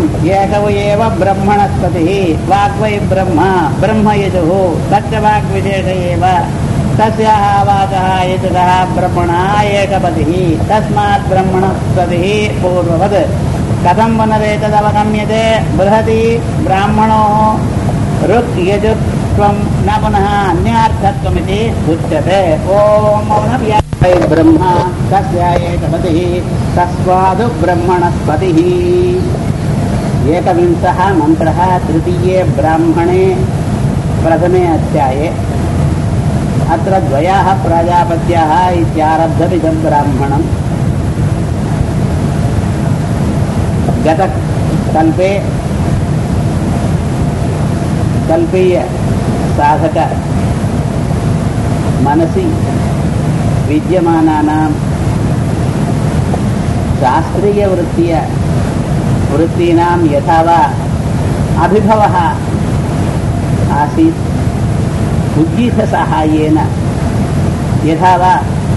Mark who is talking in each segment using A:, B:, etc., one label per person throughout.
A: ஏகவ ஏவ பிரம்மணஸ்பதி வாக்வை பிரம்மா பிரம்ம யஜுः தச்ச வாக்விசேஷ ஏவ तस्याः वाचः यजुतः ब्रह्मणा एकपतिः तस्मात् ब्रह्मणस्पतिः पूर्ववत् कथं पुनरेतदवगम्यते बृहति ब्राह्मणो ऋक् यजुत्वं न पुनः अन्यार्थत्वमिति उच्यते ॐ ब्रह्मा तस्य एकपतिः तस्मादु ब्रह्मणस्पतिः एकविंशः मन्त्रः तृतीये ब्राह्मणे प्रथमे अध्याये अत्र द्वयाः प्रजापत्याः इत्यारब्धमिदं ब्राह्मणम् गतकल्पे कल्पीय साधक मनसि विद्यमानानां शास्त्रीयवृत्तीय वृत्तीनां यथा वा अभिभवः आसीत् उद्गीतसाहाय्येन यथा वा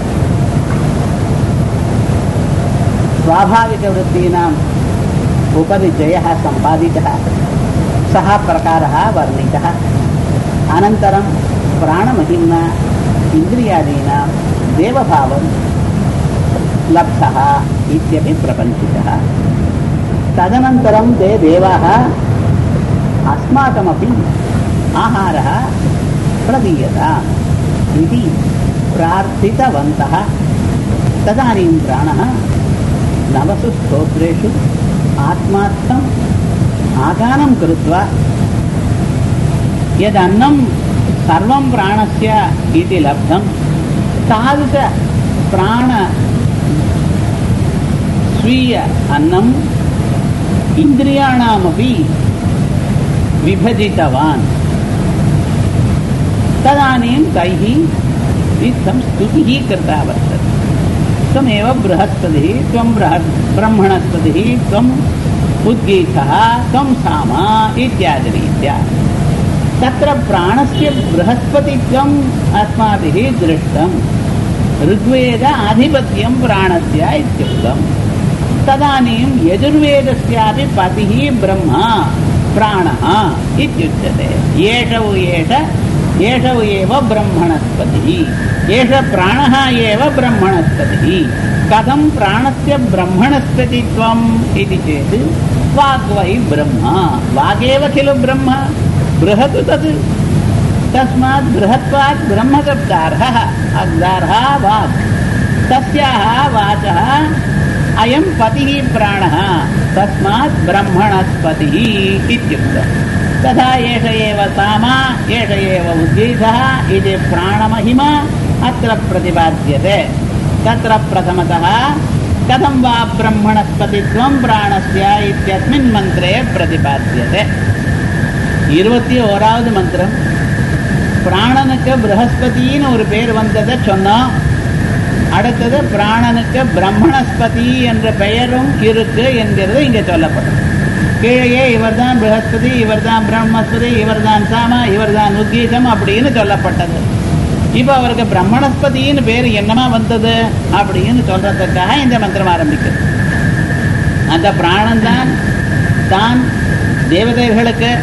A: स्वाभाविकवृत्तीनाम् उपरि जयः सम्पादितः सः प्रकारः वर्णितः अनन्तरं प्राणमहिम्ना इन्द्रियादीनां देवभावं लब्धः इत्यपि प्रपञ्चितः तदनन्तरं ते देवाः अस्माकमपि आहारः प्रदीयताम् इति प्रार्थितवन्तः तदानीं प्राणः नवसु स्तोत्रेषु आत्मार्थम् आगानं कृत्वा यदन्नं सर्वं प्राणस्य इति लब्धं तादृशप्राण स्वीय अन्नम् इन्द्रियाणामपि विभजितवान् तदानीं तैः इत्थं स्तुतिः कृता वर्तते त्वमेव बृहस्पतिः त्वं बृहत् ब्रह्मणस्पतिः त्वम् उद्गीतः त्वं सामा इत्यादिरीत्या तत्र प्राणस्य बृहस्पतित्वम् अस्माभिः दृष्टम् ऋग्वेद आधिपत्यं प्राणस्य इत्युक्तम् तदानीं यजुर्वेदस्यापि पतिः ब्रह्मा प्राणः इत्युच्यते एषौ एष एषौ एव ब्रह्मणस्पतिः एष प्राणः एव ब्रह्मणस्पतिः कथं प्राणस्य ब्रह्मणस्पतित्वम् इति चेत् वाग्वै ब्रह्म वागेव खलु ब्रह्म बृहत् तत् तस्मात् बृहत्वात् ब्रह्मशब्दार्हः अग्दार्हः वाक् तस्याः वाचः अयं पतिः प्राणः तस्मात् ब्रह्मणस्पतिः इत्युक्तम् तथा एष एव सामा एष एव उद्गीतः इति प्राणमहिमा अत्र प्रतिपाद्यते तत्र प्रथमतः कथं वा ब्रह्मणस्पतित्वं प्राणस्य इत्यस्मिन् मन्त्रे प्रतिपाद्यते இருபத்தி ஓராவது மந்திரம் பிராணனுக்கு பிரகஸ்பதின்னு ஒரு பேர் வந்ததை சொன்னோம் அடுத்தது பிராணனுக்கு பிரம்மணஸ்பதி என்ற பெயரும் இருக்கு என்கிறது இங்கே சொல்லப்படும் கீழே இவர்தான் பிரகஸ்பதி இவர்தான் பிரம்மஸ்பதி இவர்தான் சாமா இவர்தான் உத்கீதம் அப்படின்னு சொல்லப்பட்டது இப்போ அவருக்கு பிரம்மணஸ்பதின்னு பேர் என்னமா வந்தது அப்படின்னு சொல்றதுக்காக இந்த மந்திரம் ஆரம்பிக்குது அந்த பிராணன் தான் தான் தேவதைகளுக்கு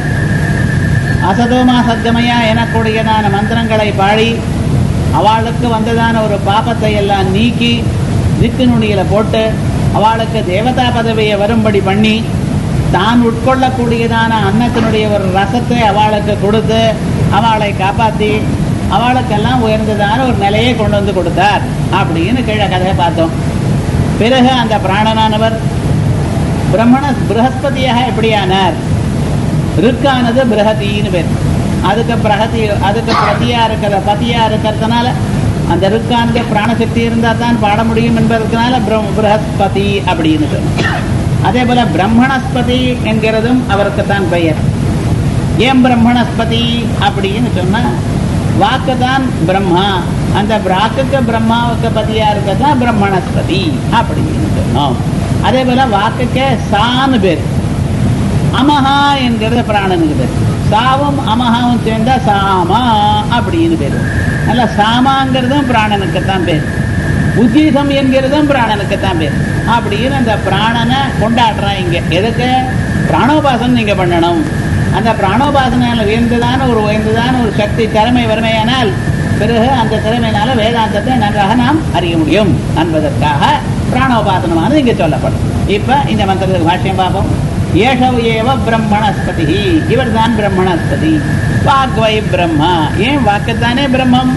A: அசதோமா சத்தமயா எனக்கூடியதான மந்திரங்களை பாடி அவளுக்கு வந்ததான ஒரு பாப்பத்தை எல்லாம் நீக்கி திக்கு நுனியில போட்டு அவளுக்கு தேவதா பதவியை வரும்படி பண்ணி தான் உட்கொள்ளக்கூடியதான அன்னத்தினுடைய ஒரு ரசத்தை அவளுக்கு கொடுத்து அவளை காப்பாற்றி அவளுக்கெல்லாம் உயர்ந்ததான ஒரு நிலையை கொண்டு வந்து கொடுத்தார் அப்படின்னு கீழே கதையை பார்த்தோம் பிறகு அந்த பிராணனானவர் பிரம்மண பிரகஸ்பதியாக எப்படியானார் ருக்கானது பிரகதின்னு பேர் அதுக்கு பிரகதி அதுக்கு பிரதியா இருக்கிற பதியா இருக்கிறதுனால அந்த ருக்கானது பிராணசக்தி இருந்தால் தான் பாட முடியும் என்பதற்கனால பிரம் பிரகஸ்பதி அப்படின்னு சொன்னோம் அதே போல பிரம்மணஸ்பதி என்கிறதும் அவருக்கு தான் பெயர் ஏன் பிரம்மணஸ்பதி அப்படின்னு சொன்னா வாக்கு தான் பிரம்மா அந்த வாக்குக்கு பிரம்மாவுக்கு பதியா இருக்கதான் பிரம்மணஸ்பதி அப்படின்னு சொன்னோம் அதே போல வாக்குக்கு சான்னு பேர் அமஹா என்கிறது பிராணனுக்கு பேர் சாவும் அமஹாவும் சேர்ந்தா சாமா அப்படின்னு பேர் நல்ல சாமாங்கிறதும் பிராணனுக்கு தான் பேர் உஜீதம் என்கிறதும் பிராணனுக்கு தான் பேர் அப்படின்னு அந்த பிராணனை கொண்டாடுறான் இங்க எதுக்கு பிராணோபாசனம் நீங்க பண்ணணும் அந்த பிராணோபாசனால உயர்ந்ததான ஒரு உயர்ந்ததான ஒரு சக்தி திறமை வறுமையானால் பிறகு அந்த திறமையினால வேதாந்தத்தை நன்றாக நாம் அறிய முடியும் என்பதற்காக பிராணோபாசனமானது இங்கே சொல்லப்படும் இப்ப இந்த மந்திரத்துக்கு பாஷ்யம் பார்ப்போம் ஏஷவ் ஏவ பிரம்மணஸ்பதி இவர் தான் பிரம்மணஸ்பதி வாக்வை பிரம்மா ஏன் வாக்குத்தானே பிரம்மம்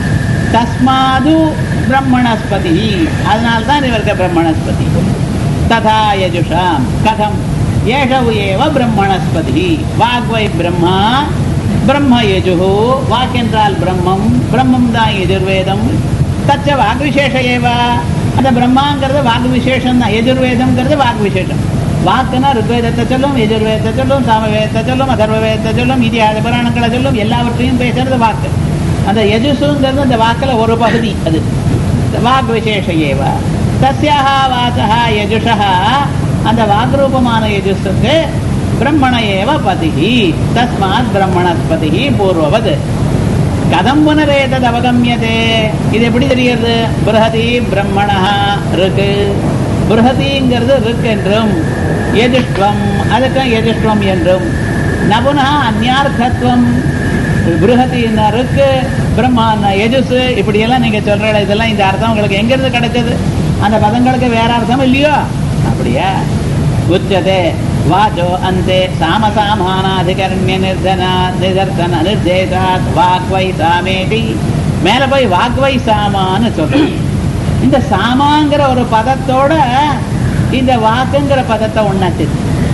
A: தஸ்மாது பிரம்மணஸ்பதி அதனால்தான் இவருக்கு பிரம்மணஸ்பதி ததா யஜுஷாம் கதம் ஏஷவ் ஏவ பிரம்மணஸ்பதி வாக்வை பிரம்மா பிரம்ம யஜு வாக்கென்றால் பிரம்மம் பிரம்மம் தான் எஜுர்வேதம் தச்ச வாக்விசேஷ ஏவ அந்த பிரம்மாங்கிறது வாக்கு விசேஷம் தான் எஜுர்வேதம்ங்கிறது வாக்கு விசேஷம் வாக்குனா ருக்வேதத்தை சொல்லும் எஜுர்வேதத்தை சொல்லும் சாமவேதத்தை சொல்லும் அதர்வ வேதத்தை சொல்லும் இதிகாச புராணங்களை சொல்லும் எல்லாவற்றையும் பேசுறது வாக்கு அந்த யஜுசுங்கிறது அந்த வாக்கில் ஒரு பகுதி அது வாக் விசேஷ ஏவ தஸ்யாக வாசா யஜுஷா அந்த வாக்ரூபமான யஜுஸுக்கு பிரம்மண ஏவ பதிகி தஸ்மாத் பிரம்மணஸ்பதி பூர்வவது கதம் புனரேதது அவகமியதே இது எப்படி தெரிகிறது பிருஹதி பிரம்மணா ருக்கு பிருஹதிங்கிறது ருக்கு என்றும் எதிஷ்டுவம் அதுக்கும் எதிஷ்டுவம் என்றும் நபுனா அந்யார்த்தத்துவம் பிருஹதின்னா ருக்கு பிரம்மான்னா எஜுசு இப்படியெல்லாம் நீங்க சொல்ற இதெல்லாம் இந்த அர்த்தம் உங்களுக்கு எங்கிருந்து கிடைச்சது அந்த பதங்களுக்கு வேற அர்த்தம் இல்லையோ அப்படியா உச்சதே வாச்சோ அந்தே சாமசாமானாதிகரண்ய நிர்தன நிதர்சன நிர்தேசாத் வாக்வை சாமேதி மேல போய் வாக்வை சாமான்னு சொல்றோம் இந்த சாமாங்கிற ஒரு பதத்தோட இந்த வாக்குங்கிற பதத்தை ஒண்ணாச்சு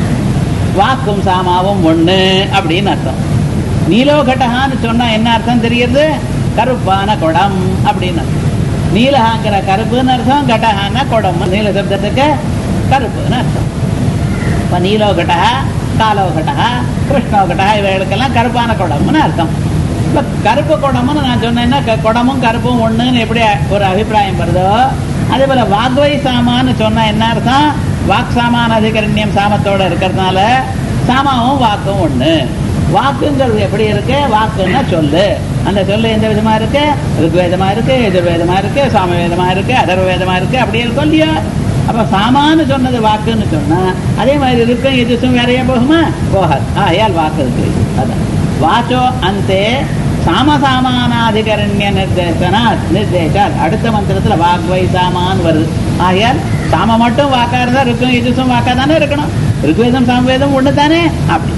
A: வாக்கும் சாமாவும் ஒண்ணு அப்படின்னு அர்த்தம் நீலோகட்டகான்னு சொன்னா என்ன அர்த்தம் தெரியுது கருப்பான குடம் அப்படின்னு அர்த்தம் நீலஹாங்கிற கருப்புன்னு அர்த்தம் கடகான குடம் நீல சப்தத்துக்கு கருப்புன்னு அர்த்தம் இப்போ நீலோகட்டா காலோகட்டா கிருஷ்ணோகட்டா இவைகளுக்கெல்லாம் கருப்பான குடம்னு அர்த்தம் இப்போ கருப்பு குடம்னு நான் சொன்னேன்னா க- குடமும் கருப்பும் ஒண்ணுன்னு எப்படி ஒரு அபிப்பிராயம் வருதோ அதே போல வாக்வை சாமான்னு சொன்னா என்ன அர்த்தம் வாக் சாமான அதிகரண்யம் சாமத்தோட இருக்கிறதுனால சாமாவும் வாக்கும் ஒண்ணு வாக்குங்கிறது எப்படி இருக்கு வாக்குன்னா சொல்லு அந்த சொல்லு எந்த விதமா இருக்கு ருக்வேதமா இருக்கு எதிர்வேதமா இருக்கு சாமவேதமா இருக்கு அதர்வேதமா இருக்கு அப்படி இருக்கும் இல்லையா அப்ப சாமான்னு சொன்னது வாக்குன்னு சொன்னா அதே மாதிரி இருக்கும் எதிர்சும் வேறையா போகுமா போகாது ஆயால் வாக்கு இருக்கு அதான் வாச்சோ அந்தே சாமசாமானாதிகரண்ய நிர்தேசனா நிர்தேசால் அடுத்த மந்திரத்துல வாக்வை சாமான் வருது ஆகையால் சாம மட்டும் வாக்கா இருந்தா இருக்கும் எதிர்சும் வாக்கா தானே இருக்கணும் ருக்வேதம் சாமவேதம் ஒண்ணு தானே அப்படி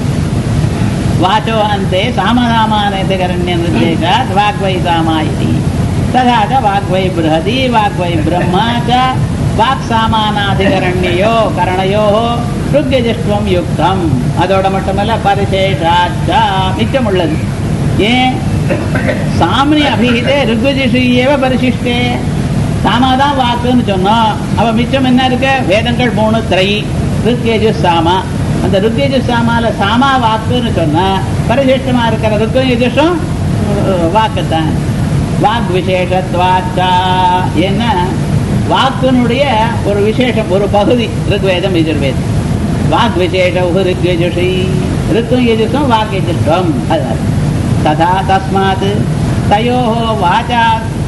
A: वाचो अन्ते सामनामानैतिकरण्यनिर्देशात् वाग्वै सामा इति तथा च वाग्वै बृहति वाग्वै ब्रह्मा च வாக்சாமானாதிகரண்யோ கரணயோஹோ ருக்யஜிஷ்டுவம் யுக்தம் அதோட மட்டுமல்ல பரிசேஷாச்சா மிச்சம் உள்ளது ஏன் சாமனி அபிஹிதே ருக்வஜிஷு ஏவ பரிசிஷ்டே சாமாதான் வாக்குன்னு சொன்னோம் அவ மிச்சம் என்ன இருக்கு வேதங்கள் மூணு திரை ருக்கேஜு சாமா அந்த ருக்கேஜு சாமால சாமா வாக்குன்னு சொன்னா பரிசிஷ்டமா இருக்கிற ருக்கும் எஜுஷம் வாக்குத்தான் வாக் விசேஷத்வாச்சா என்ன வாக்கினுடைய ஒரு விசேஷம் ஒரு பகுதி ருக்வேதம் எதிர்வேதம் வாக் விசேஷம் ருக்யஜுஷி ருக்கும் எஜுஷம் வாக் எஜுஷ்டம் அதான் ததா தஸ்மாத் தயோ வாச்சா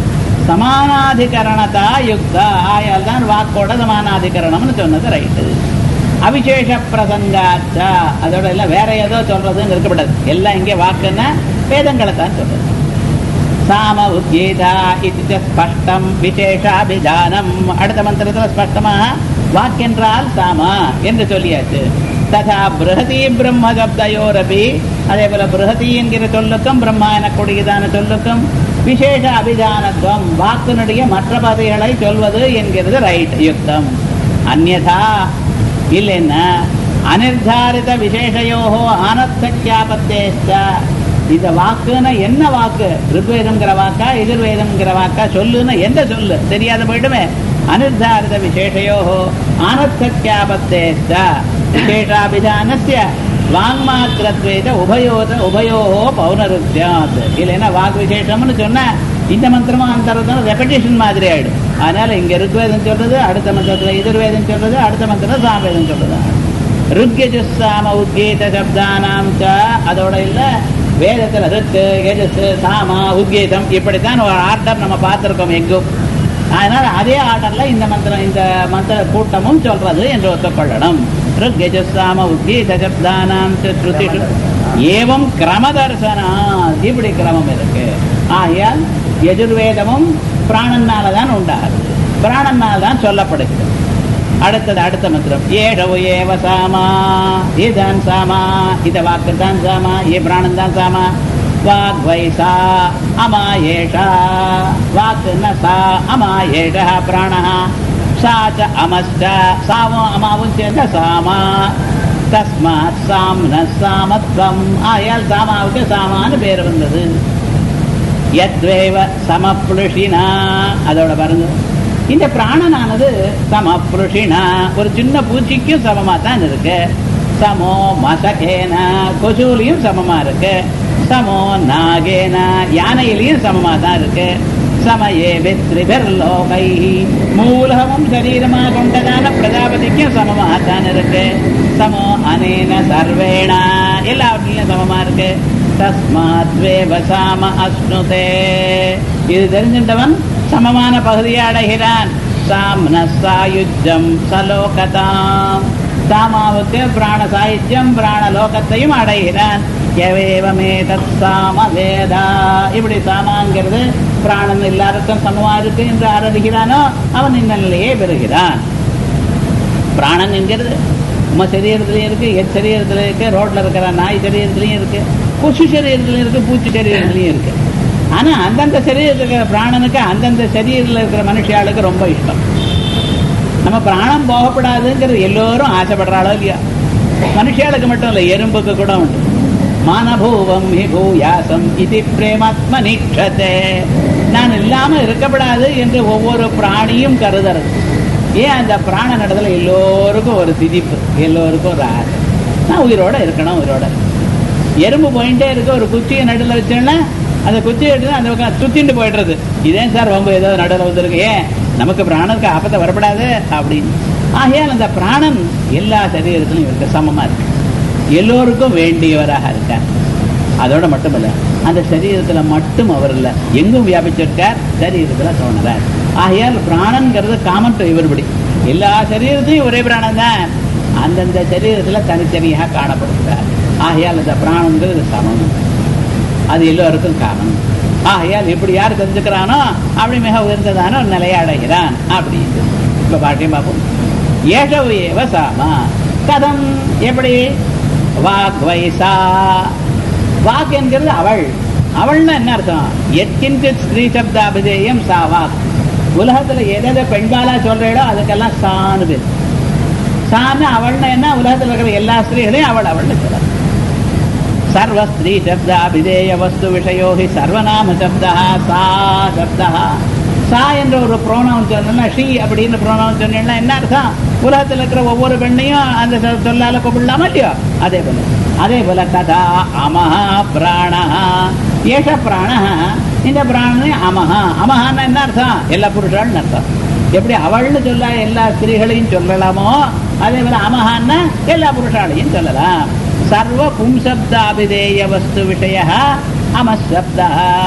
A: சமானாதிகரணதா யுக்தா ஆயால் தான் வாக்கோட சமானாதிகரணம்னு சொன்னது ரைட்டு அவிசேஷ பிரசங்காச்சா அதோட எல்லாம் வேற ஏதோ சொல்றதுன்னு இருக்கப்படாது எல்லாம் இங்கே வாக்குன்னா வேதங்களை தான் சொல்றது சாம உத்கீதா இது ச ஸ்பஷ்டம் விசேஷாபிதானம் அடுத்த மந்திரத்தில் ஸ்பஷ்டமாக வாக்கென்றால் சாமா என்று சொல்லியாச்சு ததா பிருஹதி பிரம்ம சப்தயோரபி அதே போல பிருஹதி என்கிற சொல்லுக்கும் பிரம்மா எனக்கூடியதான சொல்லுக்கும் விசேஷ அபிதானத்துவம் வாக்கினுடைய மற்ற பதைகளை சொல்வது என்கிறது ரைட் யுக்தம் அந்யதா இல்லைன்னா அனிர்தாரித விசேஷயோ ஆனத்தக்கியாபத்தேஷ்ட இந்த வாக்குன்னா என்ன வாக்கு ருக்வேதம்ங்கிற வாக்கா எதிர்வேதம்ங்கிற வாக்கா சொல்லுன்னா எந்த சொல்லு தெரியாத போயிட்டுமே அனிர்தாரித விசேஷயோ ஆனத்தக்கியாபத்தேஷ்ட விசேஷாபிதானஸ்ய வாங்மாத்திரத்வேத உபயோத உபயோ பௌனருத்தியாத் இல்லைன்னா வாக் விசேஷம்னு சொன்னா இந்த மந்திரமும் அந்த அர்த்தம் ரெப்படேஷன் மாதிரி ஆயிடும் அதனால இங்க ருக்வேதம் சொல்றது அடுத்த மந்திரத்துல எதிர்வேதம் சொல்றது அடுத்த மந்திரம் சாமவேதம் சொல்றது ருக்யஜுஸ்ஸாம உத்கீத சப்தானாம் ச அதோட இல்ல வேதத்துல ருக்கு யஜஸ் சாமா உத்கீதம் இப்படித்தான் ஒரு ஆர்டர் நம்ம பார்த்திருக்கோம் எங்கும் அதனால அதே ஆர்டர்ல இந்த மந்திரம் இந்த மந்திர கூட்டமும் சொல்றது என்று ஒத்துக்கொள்ளணும் ருக்யஜசாம உத்கீத சப்தானாம் ச ஸ்ருதிஷு ஏவம் கிரமதர்சனா இப்படி கிரமம் இருக்கு ஆகையால் எஜுர்வேதமும் பிராணனால தான் உண்டாகுது பிராணனால் தான் சொல்லப்படுகிறது அடுத்தது அடுத்த மந்திரம் ஏழவு ஏவ சாமா இதுதான் சாமா இந்த வாக்கு தான் சாமா ஏ பிராணன் தான் சாமா வாக் வைசா அமா ஏஷா வாக்குன்னா சா அமா ஏஷா பிராண சா ச அமஸ்ட சாவும் அமாவும் சேர்ந்த சாமா தஸ்மாத் சாம்ன சாமத்வம் ஆயால் சாமாவுக்கு சாமான்னு பேர் வந்தது யத்வேவ சமப்ளுஷினா அதோட பாருங்க இந்த பிராணனானது சமப்ளுஷினா ஒரு சின்ன பூச்சிக்கும் சமமா தான் இருக்கு சமோ மசகேன கொசூலியும் சமமா இருக்கு சமோ நாகேன யானையிலையும் சமமா தான் இருக்கு சமயே வெத்ரிபெர் லோகை மூலகமும் சரீரமா கொண்டதான பிரஜாபதிக்கும் சமமாக தான் இருக்கு சமோ அனேன சர்வேணா எல்லாவற்றிலும் சமமா இருக்கு தஸ்மாத் வேவசாம அஸ்னுதே இது தெரிஞ்சின்றவன் சமமான பகுதியை அடைகிறான் சாம்ன சாயுஜம் சலோகதாம் சாமாவுக்கு பிராண சாயுஜ்யம் பிராண லோகத்தையும் அடைகிறான் எவேவமே தத் சாம வேதா இப்படி சாமாங்கிறது பிராணன் எல்லாருக்கும் சமமா இருக்கு என்று ஆரம்பிக்கிறானோ அவன் இந்த நிலையை பெறுகிறான் பிராணன் என்கிறது உம சரீரத்திலையும் இருக்கு என் சரீரத்துல இருக்கு ரோட்ல இருக்கிற நாய் சரீரத்திலையும் இருக்கு கொசு சரீரத்திலையும் இருக்கு பூச்சி சரீரத்திலையும் இருக்கு ஆனா அந்தந்த சரீரத்தில் இருக்கிற பிராணனுக்கு அந்தந்த சரீரத்தில் இருக்கிற மனுஷியாளுக்கு ரொம்ப இஷ்டம் நம்ம பிராணம் போகப்படாதுங்கிறது எல்லோரும் ஆசைப்படுறாளோ இல்லையா மனுஷியாளுக்கு மட்டும் இல்லை எறும்புக்கு கூட உண்டு மானபூவம் ஹி பூயாசம் இது பிரேமாத்ம நிக்ஷதே நான் இல்லாம இருக்கப்படாது என்று ஒவ்வொரு பிராணியும் கருதுறது ஏன் அந்த பிராண நடத்துல எல்லோருக்கும் ஒரு திதிப்பு எல்லோருக்கும் ஒரு ஆசை நான் உயிரோட இருக்கணும் உயிரோட எறும்பு போயிட்டே இருக்க ஒரு குச்சியை நடுவில் வச்சோன்னா அந்த குச்சியை எடுத்து அந்த பக்கம் சுத்திட்டு போயிடுறது இதேன் சார் ரொம்ப ஏதோ நடுவில் வந்திருக்கு ஏன் நமக்கு பிராணனுக்கு ஆபத்தை வரப்படாது அப்படின்னு ஆகையால் அந்த பிராணன் எல்லா சரீரத்திலும் இருக்க சமமா இருக்கு எல்லோருக்கும் வேண்டியவராக இருக்கார் அதோட மட்டுமல்ல அந்த சரீரத்துல மட்டும் அவர் இல்ல எங்கும் வியாபிச்சிருக்கார் சரீரத்துல தோணுறார் ஆகையால் பிராணன்கிறது காமன் டு இவர்படி எல்லா சரீரத்தையும் ஒரே பிராணன் தான் அந்தந்த சரீரத்துல தனித்தனியாக காணப்படுகிறார் ஆகையால் அந்த பிராணங்கிறது சமம் அது எல்லோருக்கும் காமன் ஆகையால் இப்படி யார் தெரிஞ்சுக்கிறானோ அப்படி மிக உயர்ந்ததான ஒரு நிலையை அடைகிறான் அப்படி இப்ப பாட்டியம் பார்ப்போம் ஏஷவு ஏவ சாமா கதம் எப்படி வாக் வைசா வாக் என்கிறது அவள் அவள்னா என்ன அர்த்தம் எத்கிஞ்சித் ஸ்ரீ சப்தாபிதேயம் சா வாக் உலகத்துல எதை பெண்பாலா சொல்றீடோ அதுக்கெல்லாம் சான்னு பேர் சான்னு அவள்னா என்ன உலகத்துல இருக்கிற எல்லா ஸ்திரீகளையும் அவள் அவள்னு சொல்ல சர்வ ஸ்திரீ சப்த அபிதேய வஸ்து விஷயோ ஹி சர்வநாம சப்தா சா சப்தா சா என்ற ஒரு ப்ரோனவுன் சொன்னா ஷீ அப்படின்னு ப்ரோனவுன் சொன்னீங்கன்னா என்ன அர்த்தம் உலகத்தில் இருக்கிற ஒவ்வொரு பெண்ணையும் அந்த சொ- சொல்லால கூப்பிடலாமா இல்லையோ அதே போல அதே போல கதா அமஹா பிராணா ஏஷ பிராண இந்த பிராணனே அமஹா அமஹான்னா என்ன அர்த்தம் எல்லா புருஷாள்னு அர்த்தம் எப்படி அவள்னு சொல்ல எல்லா ஸ்திரீகளையும் சொல்லலாமோ அதே போல அமஹான்னா எல்லா புருஷாலையும் சொல்லலாம் சர்வ பும்சப்தாபிதேய வஸ்து விஷய அமசப்தா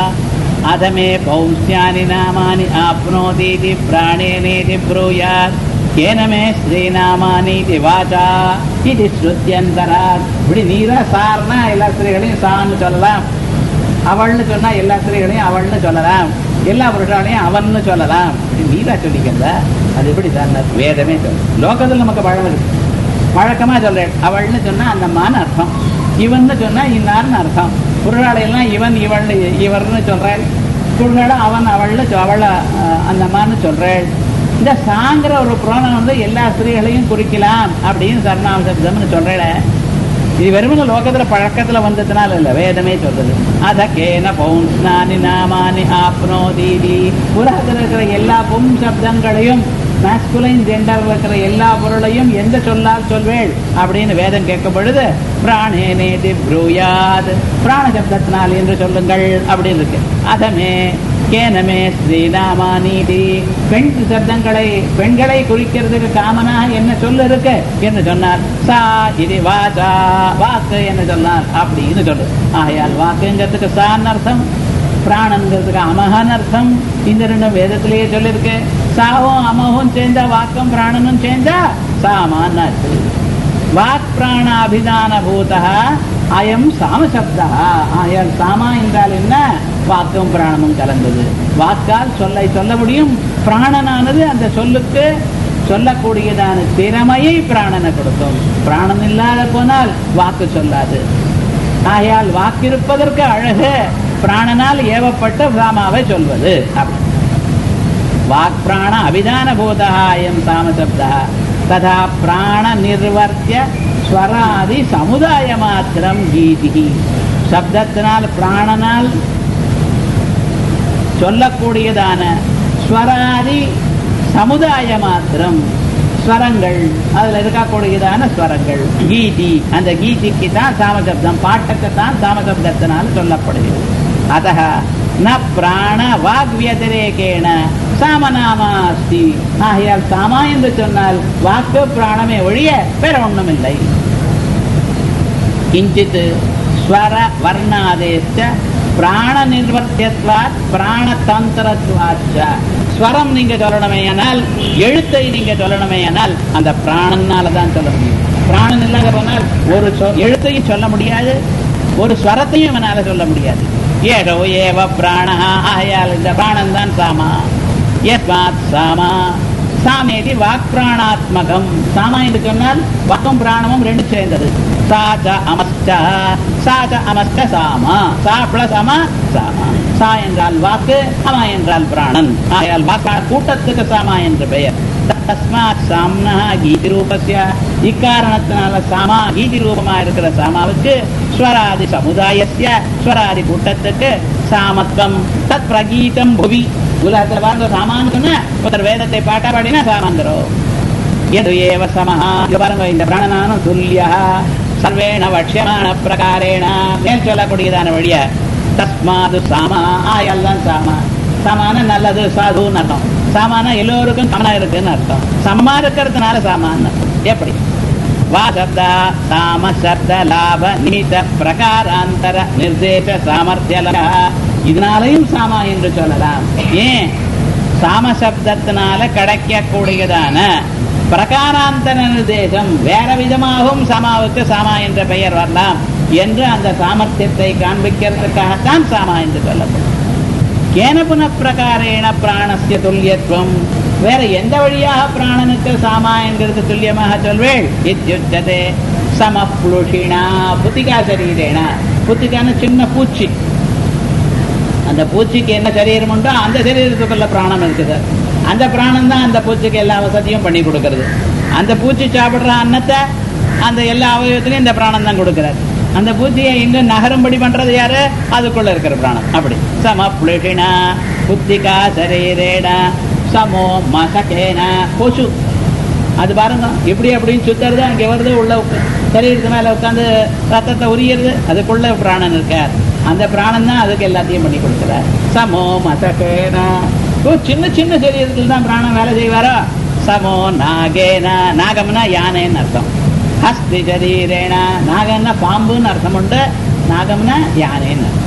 A: அதமே பௌம்ஸ்யானி நாமானி ஆப்னோதீதி பிராணேனேதி ப்ரூயாத் கேனமே ஸ்ரீநாமானீதி வாச்சா இது ஸ்ருத்தியந்தராத் இப்படி நீரா சார்னா எல்லா ஸ்திரீகளையும் சான்னு சொல்லலாம் அவள்னு சொன்னா எல்லா ஸ்திரீகளையும் அவள்னு சொல்லலாம் எல்லா புருஷாலையும் அவன்னு சொல்லலாம் இப்படி நீரா சொல்லிக்கிறத அது எப்படி சார் வேதமே சொல்லு லோகத்தில் நமக்கு பழம் இருக்கு வழக்கமா சொல்றேன் அவள்னு சொன்னா அந்த மான்னு அர்த்தம் இவன்னு சொன்னா இன்னார்னு அர்த்தம் புருஷாலையெல்லாம் இவன் இவள் இவர்னு சொல்றேன் புருஷால அவன் அவள்னு சொ- அவள அஹ், அந்த மான்னு சொல்றேன் இந்த சாங்கிற ஒரு புராணம் வந்து எல்லா ஸ்திரீகளையும் குறிக்கலாம் அப்படின்னு சரணாம சப்தம்னு சொல்றேன் இது வெறுமன லோகத்துல பழக்கத்துல வந்ததுனால இல்ல வேதமே சொல்றது அத கேன பௌன்ஸ்னானி நாமானி ஆப்னோதீதி உலகத்துல இருக்கிற எல்லா பும் சப்தங்களையும் மேஸ்குலைன் ஜெண்டர் இருக்கிற எல்லா பொருளையும் எந்த சொல்லால் சொல்வேள் அப்படின்னு வேதம் கேட்கும் பொழுது பிராணே நேதி ப்ரூயாத் பிராண சப்தத்தினால் என்று சொல்லுங்கள் அப்படின்னு இருக்கு அதமே கேனமே ஸ்ரீநாமானீதி பெண் சப்தங்களை பெண்களை குறிக்கிறதுக்கு காமனாக என்ன சொல்ல இருக்கு என்று சொன்னார் சா இது வாசா வாக்கு என்று சொன்னார் அப்படின்னு சொல்லு ஆகையால் வாக்குங்கிறதுக்கு சான்னு அர்த்தம் பிராணங்கிறதுக்கு அமகன் அர்த்தம் இந்த ரெண்டும் வேதத்திலேயே சொல்லியிருக்கு சாவும் அமகும் சேர்ந்தா வாக்கம் பிராணனும் சேர்ந்தா சாமான்னு அர்த்தம் வாக் பிராண அபிதான பூதா அயம் சாமசப்தா ஆயால் சாமா என்றால் என்ன வாக்கும் பிராணமும் கலந்தது வாக்கால் சொல்லை சொல்ல முடியும் பிராணனானது அந்த சொல்லுக்கு சொல்லக்கூடியதான திறமையை பிராணனை கொடுக்கும் பிராணன் இல்லாத போனால் வாக்கு சொல்லாது ஆகையால் வாக்கிருப்பதற்கு அழகு பிராணனால் ஏவப்பட்ட சாமாவை சொல்வது அப்படி வாக் பிராண அபிதான பூதாயம் சாமசப்தா ததா பிராண நிர்வர்த்திய ஸ்வராதி சமுதாய மாத்திரம் கீதி சப்தத்தினால் பிராணனால் சொல்லக்கூடியதான ஸ்வராதி சமுதாய மாத்திரம் ஸ்வரங்கள் அதுல இருக்கக்கூடியதான ஸ்வரங்கள் கீதி அந்த கீதிக்கு தான் சாமசப்தம் பாட்டுக்கு தான் சாமசப்தத்தினால் சொல்லப்படுகிறது அத ந பிராண வாக் வியதிரேகேண சாமநாமா அஸ்தி ஆகையால் சாமா என்று சொன்னால் வாக்கு பிராணமே ஒழிய வேற ஒண்ணுமில்லை கிஞ்சித் ஸ்வர வர்ணாதேச்ச பிராண நிர்வர்த்தியத்வாத் பிராண தந்திரத்வாச்ச ஸ்வரம் நீங்க சொல்லணுமே ஆனால் எழுத்தை நீங்க சொல்லணுமே ஆனால் அந்த பிராணனால தான் சொல்ல முடியும் பிராணன் இல்லாத போனால் ஒரு சொ- எழுத்தையும் சொல்ல முடியாது ஒரு ஸ்வரத்தையும் அவனால சொல்ல முடியாது ஏடோ ஏவ பிராணஹா ஆயால் இந்த பிராணன் தான் சாமா யஸ்மாத் சாமா சாமேதி வாக் பிராணாத்மகம் சாமா என்று சொன்னால் வாக்கும் பிராணமும் ரெண்டு சேர்ந்தது சாச்ச அமஸ்ட சாச்ச அமஸ்ட சாமா சா பிளஸ் அம சாமா சா என்றால் வாக்கு அமா என்றால் பிராணன் ஆயால் வாக்கா கூட்டத்துக்கு சாமா என்று பெயர் தஸ்மாத் சாம்னா கீதி ரூபஸ்ய இக்காரணத்தினால சாமா கீதி ரூபமா இருக்கிற சாமாவுக்கு ஸ்வராதி சமுதாயஸ்ய ஸ்வராதி கூட்டத்துக்கு சாமத்வம் தத் பிரகீதம் புவி உலகத்துல பாருங்க சாமான்னு சொன்னா ஒருத்தர் வேதத்தை பாட்டா பாடினா சாமாங்கிறோம் எது ஏவ சமஹா இங்க பாருங்க இந்த பிராணனானும் துல்லியா சர்வேண வட்சியமான பிரகாரேண மேல் சொல்லக்கூடியதான வழிய தஸ்மாது சாமா ஆயால் தான் சாமா சமான நல்லது சாதுன்னு அர்த்தம் சாமானா எல்லோருக்கும் சமனா இருக்குன்னு அர்த்தம் சமமா இருக்கிறதுனால சாமான்னு அர்த்தம். எப்படி வா சப்தா சாம சப்த லாப நிமித்த பிரகாராந்தர நிர்தேச சாமர்த்திய இதனாலையும் சாமா என்று சொல்லலாம் ஏன் சாம சப்தத்தினால கிடைக்கக்கூடியதான பிரகாராந்தர நிர்தேசம் வேற விதமாகவும் சாமாவுக்கு சாமா என்ற பெயர் வரலாம் என்று அந்த சாமர்த்தியத்தை காண்பிக்கிறதுக்காகத்தான் சாமா என்று சொல்லப்படும் கேன புன பிரகாரேண பிராணஸ்ய துல்லியத்துவம் வேற எந்த வழியாக பிராணனுக்கு சாமா என்கிறது துல்லியமாக சொல்வேள் இத்தியுச்சதே சமப்ளுஷிணா புத்திகா சரீரேன புத்திகான சின்ன பூச்சி அந்த பூச்சிக்கு என்ன சரீரம் உண்டோ அந்த சரீரத்துக்குள்ள பிராணம் இருக்குது அந்த பிராணம் தான் அந்த பூச்சிக்கு எல்லா வசதியும் பண்ணி கொடுக்கறது அந்த பூச்சி சாப்பிடுற அன்னத்தை அந்த எல்லா அவயவத்திலையும் இந்த பிராணம் தான் கொடுக்கிறார் அந்த பூச்சியை எங்க நகரும்படி பண்றது யாரு அதுக்குள்ள இருக்கிற பிராணம் அப்படி சம புளிஷினா புத்திகா சரீரேன சமோ மசகேன கொசு அது பாருங்க இப்படி அப்படின்னு சுத்துறது அங்கே வருது உள்ள உட்கா- சரீரத்து மேல உட்காந்து ரத்தத்தை உரியறது அதுக்குள்ள பிராணன் இருக்கார் அந்த பிராணன் தான் அதுக்கு எல்லாத்தையும் பண்ணி கொடுக்குறார் சமோ மசகேன ஓ சின்ன சின்ன சரீரத்தில் தான் பிராணம் வேலை செய்வாரோ சமோ நாகேன நாகம்னா யானைன்னு அர்த்தம் ஹஸ்தி சரீரேன நாகன்னா பாம்புன்னு அர்த்தம் உண்டு நாகம்னா யானைன்னு அர்த்தம்.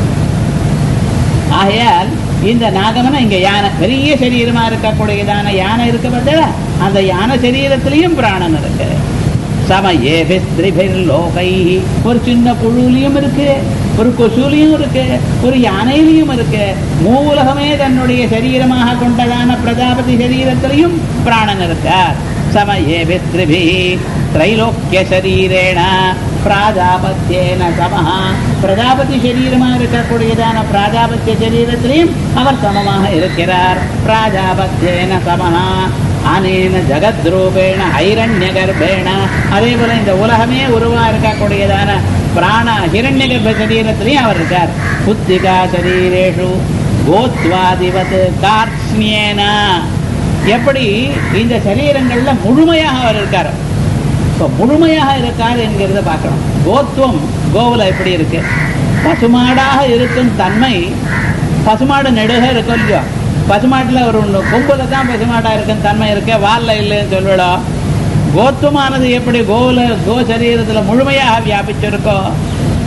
A: ஆகையால் இந்த நாகம்னா இங்க யானை பெரிய சரீரமா இருக்கக்கூடியதான யானை இருக்க பார்த்தா அந்த யானை சரீரத்திலையும் பிராணன் இருக்கு சம ஏபிஸ்திரிபிர் லோகை ஒரு சின்ன புழுலையும் இருக்கு ஒரு கொசுலையும் இருக்கு ஒரு யானையிலையும் இருக்கு மூலகமே தன்னுடைய சரீரமாக கொண்டதான பிரஜாபதி சரீரத்திலையும் பிராணன் இருக்கார் சம ஏபிஸ்திரிபி திரைலோக்கிய சரீரேண பிராஜாபத்தியேன சமஹா பிரஜாபதி சரீரமா இருக்கக்கூடியதான பிராஜாபத்திய சரீரத்திலையும் அவர் சமமாக இருக்கிறார் பிராஜாபத்தியேன சமஹா அனேன ஜகத்ரூபேண ஐரண்ய கர்ப்பேண அதே போல இந்த உலகமே உருவா இருக்கக்கூடியதான பிராண ஹிரண்ய கர்ப்ப சரீரத்திலையும் அவர் இருக்கார் புத்திகா சரீரேஷு கோத்வாதிவத் கார்ஸ்மியேன எப்படி இந்த சரீரங்கள்ல முழுமையாக அவர் இருக்கார் இப்போ முழுமையாக இருக்கார் என்கிறத பார்க்கணும் கோத்துவம் கோவுல எப்படி இருக்கு பசுமாடாக இருக்கும் தன்மை பசுமாடு நெடுக இருக்கும் இல்லையோ பசுமாட்டுல ஒரு ஒண்ணு கொம்புல தான் பசுமாடா இருக்கும் தன்மை இருக்கு வால்ல இல்லைன்னு சொல்லிடும் கோத்துவமானது எப்படி கோவுல கோ சரீரத்துல முழுமையாக வியாபிச்சிருக்கோ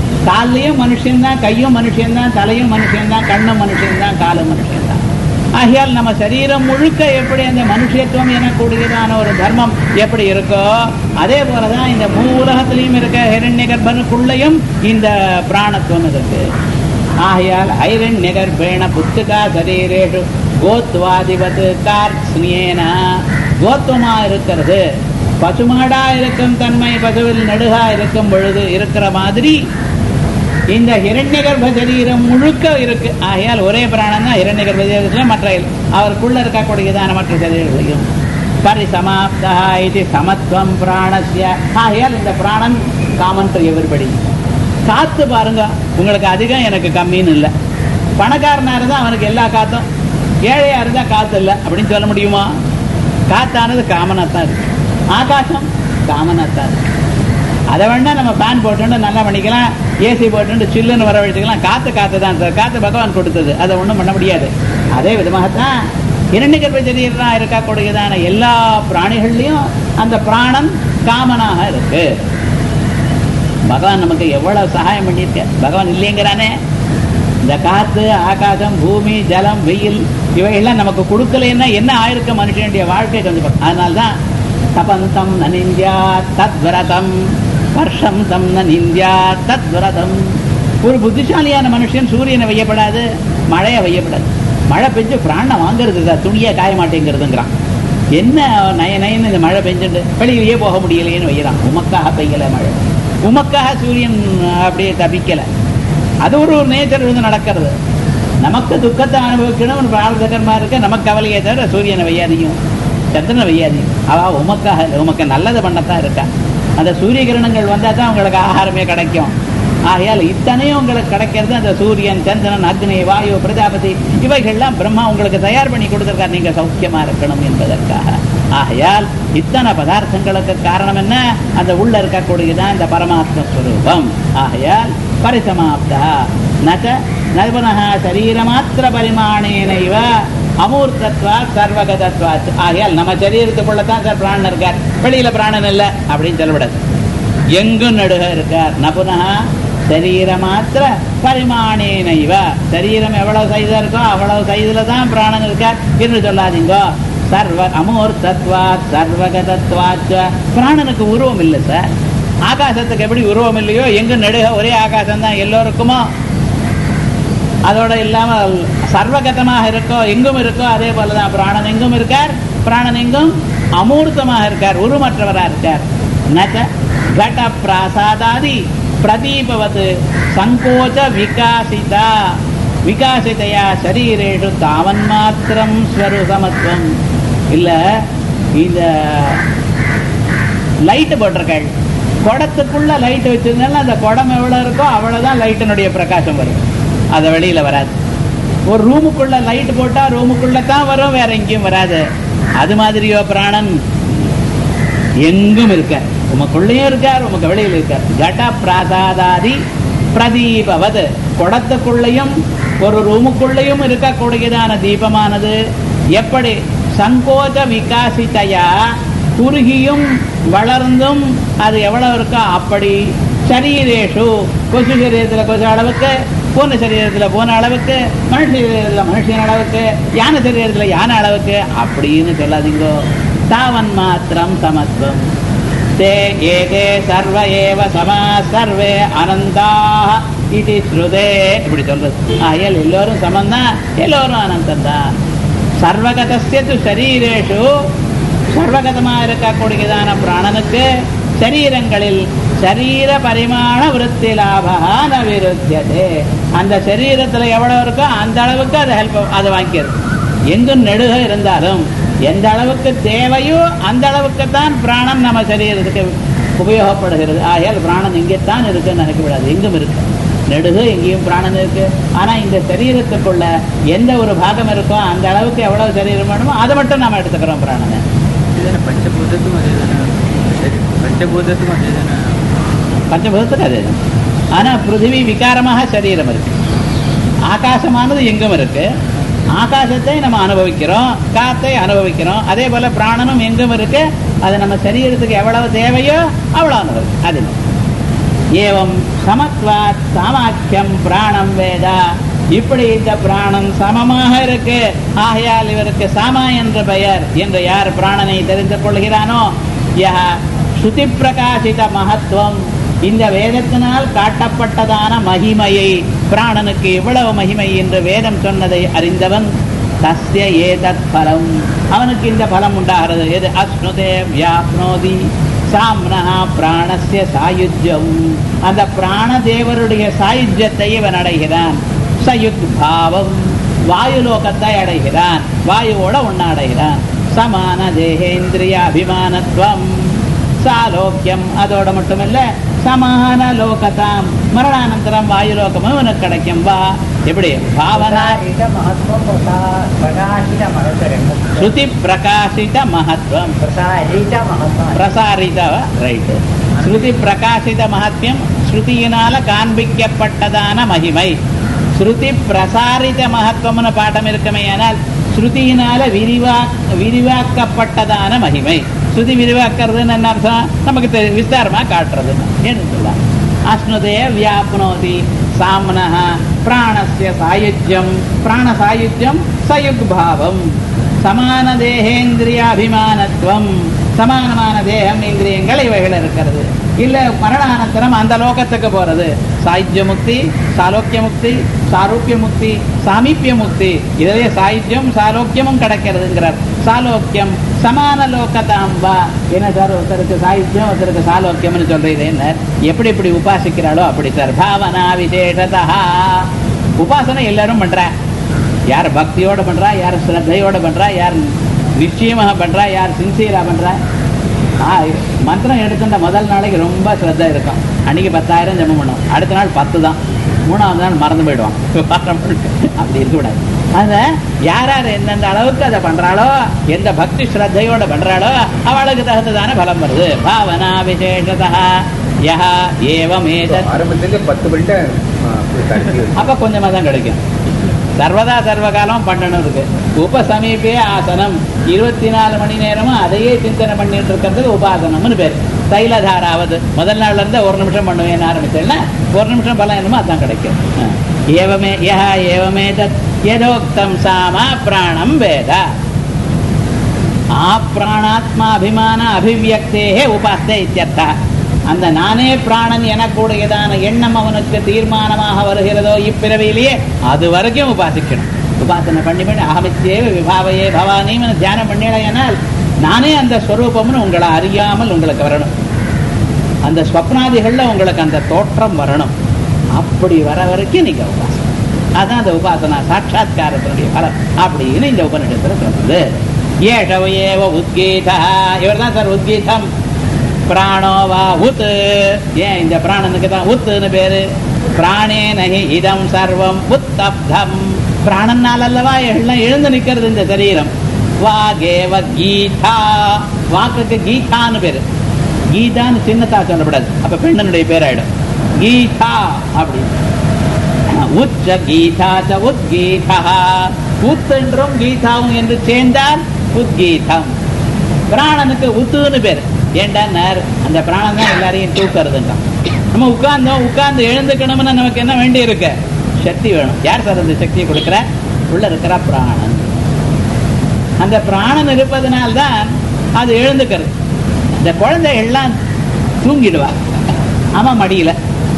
A: கால்லையும் மனுஷன்தான் கையும் மனுஷன்தான் தலையும் மனுஷன்தான் கண்ணும் மனுஷன்தான் காலும் மனுஷன்தான் ஆகையால் நம்ம சரீரம் முழுக்க எப்படி அந்த மனுஷத்துவம் எனக்கூடியதான ஒரு தர்மம் எப்படி இருக்கோ அதே போலதான் இந்த மூ உலகத்திலையும் இருக்க ஹிரண்ய கர்ப்பனுக்குள்ளேயும் இந்த பிராணத்துவம் இருக்கு ஆகையால் ஐரண்ய கர்ப்பேண புத்துகா சரீரேஷு கோத்வாதிபத் கார்ஸ்னியேன கோத்துவமா இருக்கிறது பசுமாடா இருக்கும் தன்மை பசுவில் நடுகா இருக்கும் பொழுது இருக்கிற மாதிரி இந்த ஹிரண்ய கர்ப்ப சரீரம் முழுக்க இருக்கு ஆகையால் ஒரே பிராணம் தான் ஹிரண்ய கர்ப்ப சரீரத்தில் மற்ற அவருக்குள்ள இருக்கக்கூடியதான மற்ற சரீரங்களையும் பரிசமாப்தா இது சமத்துவம் பிராணஸ்ய ஆகையால் இந்த பிராணன் காமன் டு எவரிபடி காத்து பாருங்க உங்களுக்கு அதிகம் எனக்கு கம்மின்னு இல்லை பணக்காரனா இருந்தா அவனுக்கு எல்லா காத்தும் ஏழையா இருந்தா காத்து இல்லை அப்படின்னு சொல்ல முடியுமா காத்தானது காமனாத்தான் இருக்கு ஆகாசம் காமனாத்தான் இருக்கு அதை வேணா நம்ம ஃபேன் போட்டு நல்லா பண்ணிக்கலாம் ஏசி போட்டு சில்லுன்னு வர வச்சுக்கலாம் காத்து காத்து தான் சார் காத்து பகவான் கொடுத்தது அதை ஒன்றும் பண்ண முடியாது அதே விதமாகத்தான் இரண்டு கர்ப்பச்சரியெல்லாம் இருக்கக்கூடியதான எல்லா பிராணிகள்லையும் அந்த பிராணன் காமனாக இருக்கு பகவான் நமக்கு எவ்வளவு சகாயம் பண்ணியிருக்க பகவான் இல்லைங்கிறானே இந்த காத்து ஆகாசம் பூமி ஜலம் வெயில் இவையெல்லாம் நமக்கு கொடுக்கலைன்னா என்ன ஆயிருக்க மனுஷனுடைய வாழ்க்கை கொஞ்சம் அதனால்தான் தபந்தம் நனிந்தியா தத் விரதம் வருஷம் தம் நனிந்தியா தத் விரதம் ஒரு புத்திசாலியான மனுஷன் சூரியனை வையப்படாது மழையை வையப்படாது மழை பெஞ்சு பிராணம் வாங்குறது துணியே காய மாட்டேங்கிறதுங்கிறான் என்ன நய நயன்னு இந்த மழை பெஞ்சுட்டு வெளியிலேயே போக முடியலையேன்னு வைக்கிறான் உமக்காக பெய்யல மழை உமக்காக சூரியன் அப்படியே தப்பிக்கல அது ஒரு நேச்சர் இருந்து நடக்கிறது நமக்கு துக்கத்தை அனுபவிக்கணும் பிரார்த்தகரமா இருக்க நமக்கு கவலையை தவிர சூரியனை வையாதையும் சந்திரனை வையாதையும் அவ உமக்காக இல்லை உமக்கு நல்லது பண்ணத்தான் இருக்கா அந்த சூரிய கிரணங்கள் வந்தால் தான் உங்களுக்கு ஆகாரமே கிடைக்கும் ஆகையால் இத்தனையும் உங்களுக்கு கிடைக்கிறது அந்த சூரியன் சந்திரன் அக்னி வாயு பிரஜாபதி இவைகள்லாம் பிரம்மா உங்களுக்கு தயார் பண்ணி கொடுத்துருக்கார் நீங்க சௌக்கியமா இருக்கணும் என்பதற்காக ஆகையால் இத்தனை பதார்த்தங்களுக்கு காரணம் என்ன அந்த உள்ள இருக்கக்கூடியதான் இந்த பரமாத்ம ஸ்வரூபம் ஆகையால் பரிசமாப்தா நச்ச நர்பனः சரீரமாத்திர பரிமாணேனைவ அமூர்த்தத்வா சர்வகதத்வா ஆகையால் நம்ம சரீரத்துக்குள்ள தான் சார் பிராணன் இருக்கார் வெளியில பிராணன் இல்லை அப்படின்னு சொல்லக்கூடாது எங்கும் நடுக இருக்கார் நபுனா சரீர மாத்திர பரிமாணேனைவ சரீரம் எவ்வளவு சைதா இருக்கோ அவ்வளவு சைதுல தான் பிராணன் இருக்கார் என்று சொல்லாதீங்கோ சர்வ அமூர்த்தத்வா சர்வகதத்வாச்ச பிராணனுக்கு உருவம் இல்லை சார் ஆகாசத்துக்கு எப்படி உருவம் இல்லையோ எங்க நடுக ஒரே ஆகாசம் தான் எல்லோருக்குமோ அதோட இல்லாம சர்வகதமாக இருக்கோ எங்கும் இருக்கோ அதே போலதான் பிராணன் எங்கும் இருக்கார் பிராணன் எங்கும் அமூர்த்தமாக இருக்கார் உருமற்றவரா இருக்கார் நச்ச கட பிராசாதாதி பிரதீபவத் சங்கோச்ச விகாசிதா விகாசிதையா சரீரேஷு தாவன் மாத்திரம் ஸ்வரூபமத்துவம் இல்ல இந்த லைட் போட்டிருக்காள் குடத்துக்குள்ள லைட் வச்சிருந்தாலும் அந்த குடம் எவ்வளவு இருக்கோ அவ்வளவுதான் லைட்டினுடைய பிரகாசம் வரும் அது வெளியில வராது ஒரு ரூமுக்குள்ள லைட் போட்டா ரூமுக்குள்ள தான் வரும் வேற எங்கேயும் வராது அது மாதிரியோ பிராணன் எங்கும் இருக்க உமக்குள்ளேயும் இருக்கார் உமக்கு வெளியில் இருக்கார் ஜட பிராசாதாதி பிரதீபவது குடத்துக்குள்ளேயும் ஒரு ரூமுக்குள்ளேயும் இருக்கக்கூடியதான தீபமானது எப்படி சங்கோச்ச விகாசித்தையா குறுகியும் வளர்ந்தும் அது எவ்வளவு இருக்கோ அப்படி சரீரேஷு கொசு சரீரத்தில் கொசு அளவுக்கு பூன சரீரத்தில் பூன அளவுக்கு மனுஷ சரீரத்தில் மனுஷன் அளவுக்கு யானை சரீரத்தில் யானை அளவுக்கு அப்படின்னு சொல்லாதீங்கோ தாவன் மாத்திரம் சமத்துவம் தே ஏதே சர்வ ஏவ சமா சர்வே அனந்தாக இது ஸ்ருதே இப்படி சொல்றது ஆகையால் எல்லோரும் சமந்தான் எல்லோரும் அனந்தந்தான் சர்வகதஸ்ய து சரீரேஷு சர்வகதமாக இருக்கக்கூடியதான பிராணனுக்கு சரீரங்களில் சரீர பரிமாண விருத்தி லாபா ந விருத்தியதே அந்த சரீரத்துல எவ்வளவு இருக்கோ அந்த அளவுக்கு அது ஹெல்ப் அதை வாங்கிக்கிறது எங்கும் நெடுக இருந்தாலும் எந்த அளவுக்கு தேவையோ அந்த அளவுக்கு தான் பிராணம் நம்ம சரீரத்துக்கு உபயோகப்படுகிறது ஆகையால் பிராணன் இங்கேத்தான் இருக்குன்னு நினைக்க விடாது எங்கும் இருக்கு நெடுகு எங்கேயும் பிராணன் இருக்கு ஆனா இந்த சரீரத்துக்குள்ள எந்த ஒரு பாகம் இருக்கோ அந்த அளவுக்கு எவ்வளவு சரீரம் வேணுமோ அதை மட்டும் நாம எடுத்துக்கிறோம் பிராணனை
B: ಇದನ್ನ ಪಂಚಭೂತದ್ದು ಅದೇದನ ಸರಿ ಪಂಚಭೂತದ್ದು ಅದೇದನ
A: பஞ்சபூதத்துக்கு அதே தான் ஆனா பிருத்திவி விகாரமாக சரீரம் இருக்கு ஆகாசமானது எங்கும் இருக்கு ஆகாசத்தை நம்ம அனுபவிக்கிறோம் காத்தை அனுபவிக்கிறோம் அதே போல பிராணனும் எங்கும் இருக்கு அது நம்ம சரீரத்துக்கு எவ்வளவு தேவையோ அவ்வளவு அனுபவிக்கும் அது ஏவம் சமத்வாத் சாமாக்கியம் பிராணம் வேதா இப்படி இந்த பிராணம் சமமாக இருக்கு ஆகையால் இவருக்கு சாமா என்ற பெயர் என்று யார் பிராணனை தெரிந்து கொள்கிறானோ யா ஸ்ருதி பிரகாசித மகத்துவம் இந்த வேதத்தினால் காட்டப்பட்டதான மகிமையை பிராணனுக்கு இவ்வளவு மகிமை என்று வேதம் சொன்னதை அறிந்தவன் தஸ்ய ஏதத் பலம் அவனுக்கு இந்த பலம் உண்டாகிறது எது அஸ்னுதே வியாப்னோதி சாம்னா பிராணஸ்ய சாயுஜ்யம் அந்த பிராணதேவருடைய சாயுஜ்யத்தை இவன் அடைகிறான் சயுத் பாவம் வாயு லோகத்தை அடைகிறான் வாயுவோட ஒண்ணா அடைகிறான் சமான தேகேந்திரிய அபிமானத்துவம் சாலோக்கியம் அதோட மட்டுமல்ல சமான லோகதாம் மரணானந்தரம் வாயு லோகமும் இவனுக்கு கிடைக்கும் வா எப்படி பாவனா
C: பிரகாசித மகத்துவம் பிரசா- பிரகாசித மகத்துவம்
A: ஸ்ருதி பிரகாசித மகத்துவம்
C: பிரசாரித மகத்துவம்
A: பிரசாரித ரைட் ஸ்ருதி பிரகாசித மகத்யம் ஸ்ருதியினால காண்பிக்கப்பட்டதான மகிமை ஸ்ருதி பிரசாரித மகத்துவம்னு பாடம் இருக்குமே ஆனால் ஸ்ருதியினால விரிவா விரிவாக்கப்பட்டதான மகிமை ஸ்ருதி விரிவாக்குறதுன்னு என்ன அர்த்தம் நமக்கு தெரி- விஸ்தாரமா காட்டுறது ஏன்னு சொல்லலாம் அஸ்னுதே வியாப்னோதி சாம்னः பிராணஸ்ய சாயுஜ்யம் பிராண சாயுஜ்யம் சயுக்பாவம் சமான தேகேந்திரியாபிமானத்துவம் சமானமான தேகம் இந்திரியங்கள் இவைகள் இருக்கிறது இல்ல மரணானந்தரம் அந்த லோகத்துக்கு போறது சாயுஜ்ய முக்தி சாலோக்கிய முக்தி சாரூக்கிய முக்தி சாமீபிய முக்தி இதுவே சாயுஜ்யம் சாலோக்கியமும் கிடைக்கிறதுங்கிறார் சாலோக்கியம் சமான லோகதாம் வா என்ன சார் ஒருத்தருக்கு சாயுஜ்யம் ஒருத்தருக்கு சாலோக்கியம்னு சொல்றது என்ன எப்படி எப்படி உபாசிக்கிறாளோ அப்படி சார் பாவனா விசேஷதா உபாசனை எல்லாரும் பண்றா யார் பக்தியோட பண்றா யார் ஸ்ரத்தையோட பண்றா யார் நிச்சயமாக பண்றா யார் சின்சியரா பண்றா ஆ, மந்திரம் எடுத்துட்ட முதல் நாளைக்கு ரொம்ப ஸ்ரத்த இருக்கும் அன்னைக்கு பத்தாயிரம் ஜெபம் பண்ணும் அடுத்த நாள் பத்து தான் மூணாவது நாள் மறந்து போயிடுவான் வாரம் முழுக்க. அப்படி இருக்கக்கூடாது அத யார் யார் எந்தெந்த அளவுக்கு அதை பண்றாளோ எந்த பக்தி ஸ்ரத்தையோட பண்றாளோ அவளுக்கு தகுந்ததான பலம் வருது பாவனா விசேஷதா யஹ ஏவமேதத்
D: ஆரம்பத்துல பத்து பண்ணிட்டு
A: அப்ப கொஞ்சமா தான் கிடைக்கும் சர்வதா சர்வகாலம் பண்ணணும் இருக்கு உபசமீபே ஆசனம் இருபத்தி நாலு மணி நேரமும் அதையே சிந்தனை பண்ணிட்டு இருக்கிறதுக்கு உபாசனம்னு பேர் தைலதாராவது முதல் நாள்ல இருந்து ஒரு நிமிஷம் பண்ணுவேன் ஆரம்பிச்சேன்னா ஒரு நிமிஷம் பலம் என்னமோ அதான் கிடைக்கும் ஆ. ஏவமே யஹ ஏவமே தத் யதோக்தம் சாமா பிராணம் வேத ஆப்ராணாத்மாபிமான அபிவியக்தேகே உபாஸ்தே இத்தியர்த்தா அந்த நானே பிராணன் எனக்கூடியதான எண்ணம் அவனுக்கு தீர்மானமாக வருகிறதோ இப்பிறவியிலேயே அது வரைக்கும் உபாசிக்கணும் உபாசனை பண்ணி பண்ணி அகமித்தேவ விபாவையே பவானின்னு தியானம் பண்ணிடையானால் நானே அந்த ஸ்வரூபம்னு உங்களை அறியாமல் உங்களுக்கு வரணும் அந்த ஸ்வப்னாதிகள்ல உங்களுக்கு அந்த தோற்றம் வரணும் அப்படி வர வரைக்கும் நீங்க உபாசனை அதான் அந்த உபாசனா சாட்சாத்காரத்தினுடைய பலம் அப்படின்னு இந்த உபநிடத்துல சொல்றது ஏஷவ ஏவ உத்கீதா இவர் தான் சார் உத்கீதம் பிராணோ வா உத் ஏன் இந்த பிராணனுக்கு தான் உத்துன்னு பேரு பிராணே நகி இதம் சர்வம் உத்தப்தம் பிராணனால் அல்லவா எல்லாம் எழுந்து நிக்கிறது இந்த சரீரம் வாகேவ கீதா வாக்குக்கு கீதான்னு பேரு கீதான்னு சின்னதா சொல்லப்படாது அப்ப பெண்ணனுடைய பேராயிடும் கீதா அப்படின்னு உச்ச கீதா ச உத்கீதா உத் என்றும் கீதாவும் என்று சேர்ந்தால் உத்கீதம் பிராணனுக்கு உத்துன்னு பேர் ஏண்டான்னார் அந்த பிராணம் தான் எல்லாரையும் தூக்குறதுன்றான் நம்ம உட்கார்ந்தோம் உட்கார்ந்து எழுந்துக்கணும்னு நமக்கு என்ன வேண்டி இருக்கு சக்தி வேணும் யார் சார் அந்த சக்தியை கொடுக்கிற உள்ள இருக்கிற பிராணன் அந்த பிராணன் இருப்பதனால்தான் அது எழுந்துக்கிறது இந்த குழந்தை எல்லாம் தூங்கிடுவா அம்மா மடியில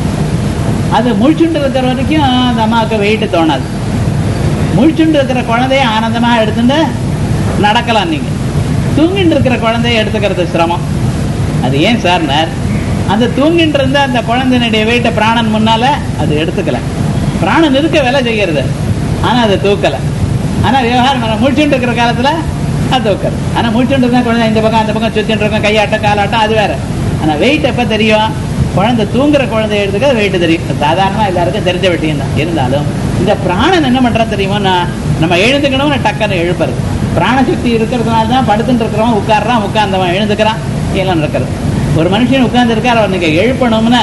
A: அது முழிச்சுண்டு இருக்கிற வரைக்கும் அந்த அம்மாவுக்கு வெயிட் தோணாது முழிச்சுண்டு இருக்கிற குழந்தைய ஆனந்தமா எடுத்துட்டு நடக்கலாம் நீங்க தூங்கிட்டு இருக்கிற குழந்தைய எடுத்துக்கிறது சிரமம் அது ஏன் சார்னார் அந்த தூங்கிட்டு இருந்த அந்த குழந்தையினுடைய வெயிட்ட பிராணன் முன்னால அது எடுத்துக்கல பிராணன் இருக்க வேலை செய்யறது ஆனா அது தூக்கல ஆனா விவகாரம் பண்ண முழிச்சுட்டு இருக்கிற காலத்துல அது தூக்கல் ஆனா முழிச்சுட்டு இருந்தா குழந்தை இந்த பக்கம் அந்த பக்கம் சுத்திட்டு இருக்கும் கையாட்டம் காலாட்டம் அது வேற ஆனா வெயிட் எப்ப தெரியும் குழந்தை தூங்குற குழந்தைய எடுத்துக்க வெயிட் தெரியும் சாதாரணமா எல்லாருக்கும் தெரிஞ்ச விஷயம் தான் இருந்தாலும் இந்த பிராணன் என்ன பண்றது தெரியுமா நம்ம எழுந்துக்கணும்னு டக்குன்னு எழுப்புறது பிராணசக்தி இருக்கிறதுனால தான் படுத்துட்டு இருக்கிறவன் உட்கார்றான் உட்கார்ந்தவன் எழுந்துக்கிறான் எல்லாம் நடக்கிறது ஒரு மனுஷன் உட்கார்ந்து இருக்கார் அவர் நீங்க எழுப்பணும்னா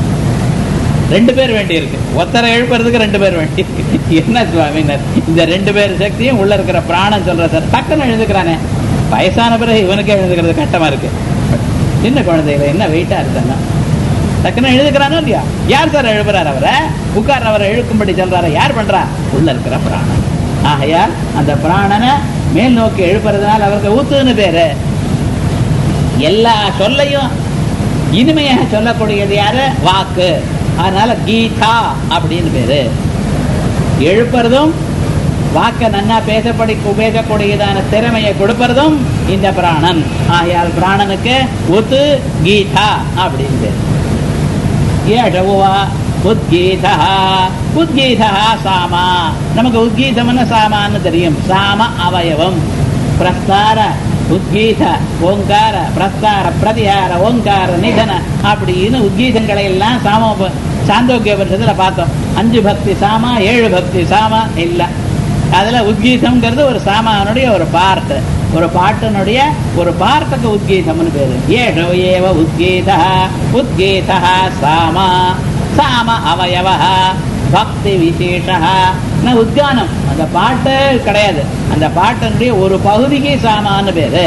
A: ரெண்டு பேர் வேண்டி இருக்கு ஒத்தரை எழுப்புறதுக்கு ரெண்டு பேர் வேண்டி இருக்கு. என்ன சுவாமினர் இந்த ரெண்டு பேர் சக்தியும் உள்ள இருக்கிற பிராணம் சொல்ற சார் டக்குன்னு எழுந்துக்கிறானே வயசான பிறகு இவனுக்கே எழுந்துக்கிறது கஷ்டமா இருக்கு சின்ன குழந்தைகளை என்ன வெயிட்டா இருந்தானா டக்குன்னு எழுதுக்கிறானோ இல்லையா யார் சார் எழுப்புறாரு அவரை உட்கார் அவரை எழுக்கும்படி சொல்றாரு யார் பண்றா உள்ள இருக்கிற பிராணன் ஆகையால் அந்த பிராணனை மேல் நோக்கி எழுப்புறதுனால அவருக்கு ஊத்துன்னு பேரு எல்லா சொல்லையும் இனிமையாக சொல்லக்கூடியது யாரு வாக்கு அதனால கீதா அப்படின்னு பேரு எழுப்புறதும் வாக்க நன்னா பேசப்படி பேசக்கூடியதான திறமையை கொடுப்பதும் இந்த பிராணன் ஆகையால் பிராணனுக்கு உத்து கீதா அப்படின்னு பேரு ஏஷவுவா உத்கீதா உத்கீதா சாமா நமக்கு உத்கீதம்னு சாமான்னு தெரியும் சாம அவயவம் பிரஸ்தார உத்கீத ஓங்கார பிரஸ்தார பிரதிகார ஓங்கார நிதன அப்படின்னு உத்கீதங்களை எல்லாம் சாம சாந்தோக்கிய பட்சத்துல பார்த்தோம் அஞ்சு பக்தி சாமா ஏழு பக்தி சாமா இல்ல அதுல உத்கீதம்ங்கிறது ஒரு சாமானுடைய ஒரு பார்ட் ஒரு பாட்டினுடைய ஒரு பார்ட்டுக்கு உத்கீதம்னு பேரு ஏஷோ ஏவ உத்கீதா உத்கீதா சாமா சாம அவயவ பக்தி விசேஷா நான் உத்கானம் அந்த பாட்டு கிடையாது அந்த பாட்டினுடைய ஒரு பகுதிக்கு சாமான்னு பேரு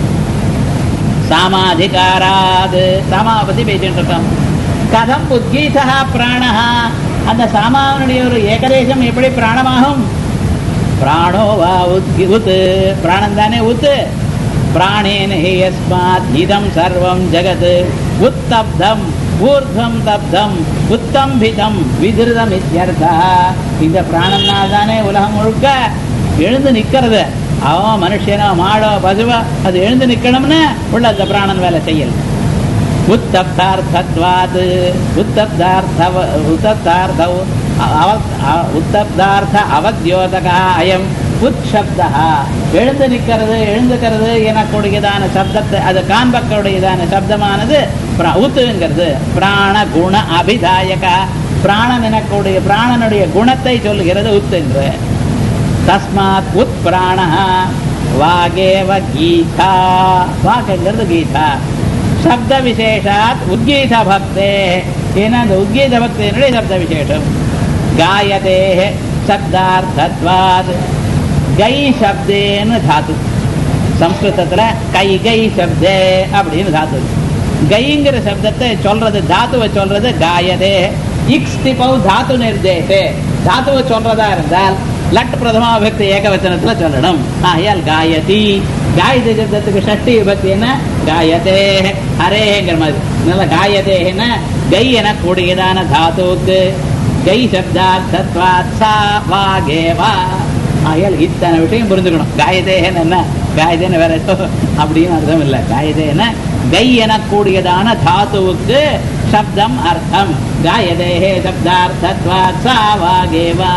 A: சாமாதிகாராது சாமாவை பத்தி பேசிட்டு இருக்கோம் கதம் உத்கீதா பிராணஹா அந்த சாமாவனுடைய ஒரு ஏகதேசம் எப்படி பிராணமாகும் பிராணோ வா உத்கி உத் பிராணம் தானே உத் பிராணேன ஹே யஸ்மாத் இதம் சர்வம் ஜகத் உத்தப்தம் ஊர்தம் தப்தம் உத்தம்பிதம் விதிருதம் இத்தியர்த்தா இந்த பிராணம்னால் தானே உலகம் முழுக்க எழுந்து நிக்கிறது அவன் மனுஷனோ மாடோ பசுவோ அது எழுந்து நிக்கணும்னு உள்ள அந்த பிராணன் வேலை செய்யல உத்தப்தார்த்தத்வாத் உத்தப்தார்த்த உத்தப்தார்த்த உத்தப்தார்த்த அவத்யோதகா அயம் உத்சப்தா எழுந்து நிற்கிறது எழுந்துக்கிறது எனக்கூடியதான சப்தத்தை அது காண்பக்கூடியதான சப்தமானது பிர- உத்துங்கிறது பிராண குண அபிதாயக பிராணன் எனக்கூடிய பிராணனுடைய குணத்தை சொல்லுகிறது உத்துங்கிற தஸ்மாத் உத் பிராண வாகேவ கீதா வாக்குங்கிறது கீதா சப்த விசேஷாத் உத்கீத பக்தே ஏன்னா அந்த உத்கீத பக்தியினுடைய சப்த விசேஷம் காயதே சப்தார்த்தத்வாத் கை சப்தேன்னு தாத்து சம்ஸ்கிருதத்துல கை கை சப்தே அப்படின்னு தாத்து கைங்கிற சப்தத்தை சொல்றது தாத்துவை சொல்றது காயதே இக்ஸ் திபௌ தாத்து நிர்தேசே தாத்துவை சொல்றதா இருந்தால் லட் பிரதமா விபக்தி ஏகவச்சனத்துல சொல்லணும் ஆகையால் காயதி காயதி சப்தத்துக்கு ஷஷ்டி விபக்தி என்ன காயதே ஹரேங்கிற மாதிரி நல்ல காயதேன்னா கை என கூடியதான தாத்துவுக்கு கை சப்தார்த்தத்வாத் சா வாகேவா ஆகையால் இத்தனை விஷயம் புரிஞ்சுக்கணும் காயதேகன் என்ன காயதேன்னு வேற ஏதோ அப்படின்னு அர்த்தம் இல்லை காயதேன கை எனக்கூடியதான தாத்துவுக்கு சப்தம் அர்த்தம் காயதேகே சப்தார்த்தத்வாத் சா வாகேவா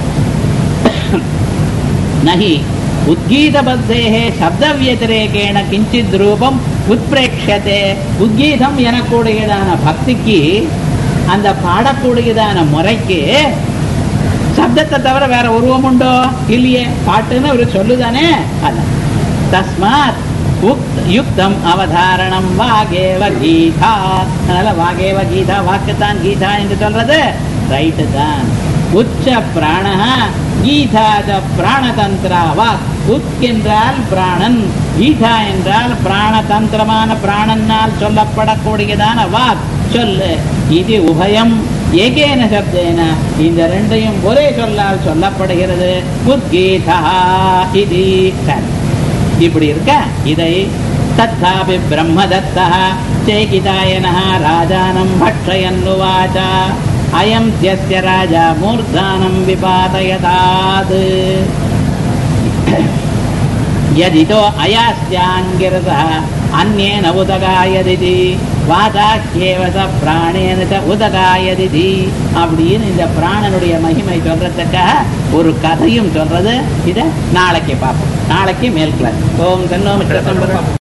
A: நஹி உத்கீதபத்தேः சப்தவியதிரேகேண கிஞ்சித் ரூபம் உத்பிரேக்ஷதே உத்கீதம் எனக்கூடியதான பக்திக்கு அந்த பாடக்கூடியதான முறைக்கு சப்தத்தை தவிர வேற உருவம் உண்டோ இல்லையே பாட்டுன்னு ஒரு சொல்லுதானே அல்ல தஸ்மாத் உக்- யுக்தம் அவதாரணம் வாகேவ கீதா அதனால வாகேவ கீதா வாக்குத்தான் கீதா என்று சொல்றது ரைட்டு தான் உச்ச பிராண கீதாத பிராணதந்திரா வாக் உத் என்றால் பிராணன் கீதா என்றால் பிராணதந்திரமான பிராணனால் சொல்லப்படக்கூடியதான வாக் சொல்லு இது உபயம் ஏகேன சப்தேன இந்த ரெண்டையும் ஒரே சொல்லால் சொல்லப்படுகிறது உத்கீதா இது சரி. இப்படி இருக்க இதை தத்தாபி பிரம்மதத்தா சேகிதாயன ராஜானம் பட்சயன்னுவாச்ச அயம் தியஸ்ய ராஜா மூர்தானம் விபாதயதாத் यदितो अयास्याङ्गिरसः अन्येन उदगायदिति வாதாக்கியேவ ச பிராணேன ச உதகாயதிதி அப்படின்னு இந்த பிராணனுடைய மகிமை சொல்றதுக்காக ஒரு கதையும் சொல்றது இதை நாளைக்கு பார்ப்போம் நாளைக்கு மேல் கிளாஸ் ஓம் தன்னோ மித்திர